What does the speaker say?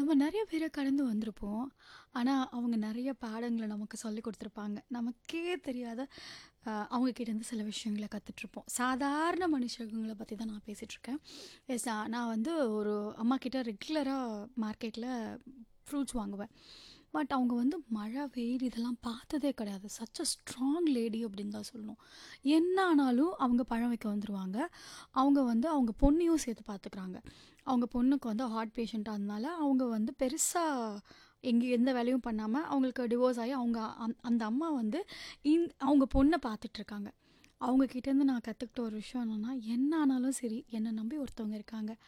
நம்ம நெறைய பேர கடந்து வந்திருப்போம். ஆனா, அவங்க நெறைய பாடங்கள நமக்கு சொல்லிக் குடுத்துருப்பாங்க. நமக்கே தெரியாத அ அவங்க கிட்டேருந்து சில விஷயங்கள கத்துட்ருப்போம். சாதாரண மனுஷங்கள பத்தி தான் நான் பேசிட்டுருக்கேன். எஸ் அ நான் வந்து ஒரு அம்மா கிட்ட ரெகுலரா மார்க்கெட்ல ஃப்ரூட்ஸ் வாங்குவேன். பட் அவங்க வந்து மழை, வெயில் இதெல்லாம் பார்த்ததே கிடையாது. சச் அ ஸ்ட்ராங் லேடி அப்படின்னு தான் சொல்லணும். என்ன ஆனாலும் அவங்க பழம் விக்க வந்துருவாங்க. அவங்க வந்து அவங்க பொண்ணையும் சேர்த்து பார்த்துக்கிறாங்க. அவங்க பொண்ணுக்கு வந்து ஹார்ட் பேஷண்ட் அதனால அவங்க வந்து பெருசா எங்க எந்த வேலையும் பண்ணாம அவங்களுக்கு டிவோர்ஸ் ஆயி அவங்க அந் அந்த அம்மா வந்து இந் அவங்க பொண்ண பார்த்துட்ருக்காங்க. அவங்க கிட்டேருந்து நான் கத்துக்கிட்ட ஒரு விஷயம் என்னன்னா, என்ன ஆனாலும் சரி, என்ன நம்பி ஒருத்தவங்க இருக்காங்க.